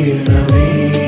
ചെയ്യണമേ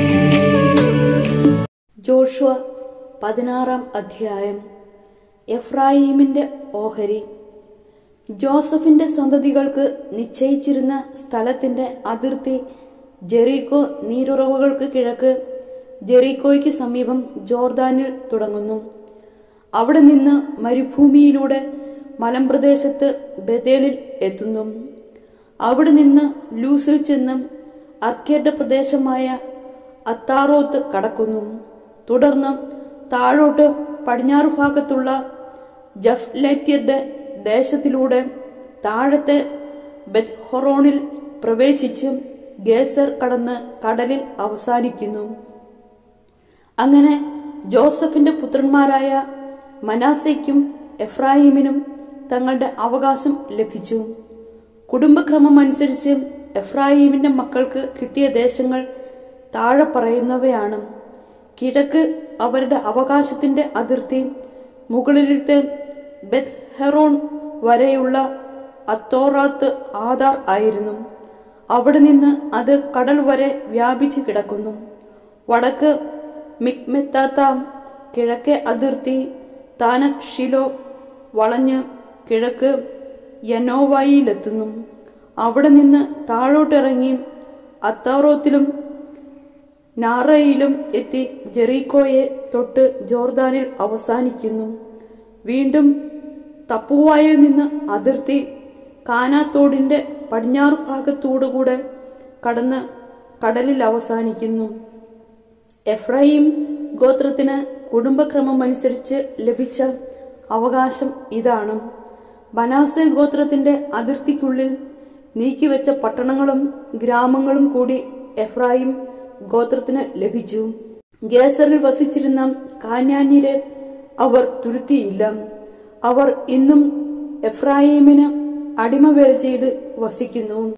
ജോഷുവ പതിനാറാം അധ്യായം എഫ്രായിമിന്റെ ഓഹരി ജോസഫിന്റെ സന്തതികൾക്ക് നിശ്ചയിച്ചിരുന്ന സ്ഥലത്തിന്റെ അതിർത്തി ജെറീക്കോ നീരുറവുകൾക്ക് കിഴക്ക് ജെറീക്കോയ്ക്ക് സമീപം ജോർദാനിൽ തുടങ്ങുന്നു അവിടെ നിന്ന് മരുഭൂമിയിലൂടെ മലമ്പ്രദേശത്ത് ബദേലിൽ എത്തുന്നു അവിടെ നിന്ന് ലൂസിൽ ചെന്ന് അർക്കേഡ് പ്രദേശമായ അത്താറോത്ത് കടക്കുന്നു തുടർന്ന് താഴോട്ട് പടിഞ്ഞാറ് ഭാഗത്തുള്ള ജഫ്ലേത്യരുടെ ദേശത്തിലൂടെ താഴത്തെ ബെത്ഹൊറോണിൽ പ്രവേശിച്ച് ഗേസർ കടന്ന് കടലിൽ അവസാനിക്കുന്നു അങ്ങനെ ജോസഫിന്റെ പുത്രന്മാരായ മനാസയ്ക്കും എഫ്രായിമിനും തങ്ങളുടെ അവകാശം ലഭിച്ചു കുടുംബക്രമം അനുസരിച്ച് എഫ്രായിമിന്റെ മക്കൾക്ക് കിട്ടിയ ദേശങ്ങൾ താഴെ പറയുന്നവയാണ് കിഴക്ക് അവരുടെ അവകാശത്തിന്റെ അതിർത്തി മുകളിലത്തെ ബെത് ഹെറോൺ വരെയുള്ള അത്തോറാത്ത് ആധാർ ആയിരുന്നു അവിടെ നിന്ന് അത് കടൽ വരെ വ്യാപിച്ചു കിടക്കുന്നു വടക്ക് മിക്മെത്താത്ത കിഴക്കേ അതിർത്തി താനത് ഷിലോ വളഞ്ഞ് കിഴക്ക് യനോവായിലെത്തുന്നു അവിടെ നിന്ന് താഴോട്ടിറങ്ങി അത്താറോത്തിലും നാറയിലും എത്തി ജെറീക്കോയെ തൊട്ട് ജോർദാനിൽ അവസാനിക്കുന്നു വീണ്ടും തപ്പുവായിൽ നിന്ന് അതിർത്തി കാനാത്തോടിന്റെ പടിഞ്ഞാറ് ഭാഗത്തോടുകൂടെ കടന്ന് കടലിൽ അവസാനിക്കുന്നു എഫ്രൈം ഗോത്രത്തിന് കുടുംബക്രമം അനുസരിച്ച് ലഭിച്ച അവകാശം ഇതാണ് ബനാസെ ഗോത്രത്തിന്റെ അതിർത്തിക്കുള്ളിൽ നീക്കിവെച്ച പട്ടണങ്ങളും ഗ്രാമങ്ങളും കൂടി എഫ്രായിം ഗോത്രത്തിന് ലഭിച്ചു ഗേസറിൽ വസിച്ചിരുന്ന കാന്യാന്യരെ അവർ തുരുത്തിയില്ല അവർ ഇന്നും എഫ്രായിമിന് അടിമവേല ചെയ്ത് വസിക്കുന്നു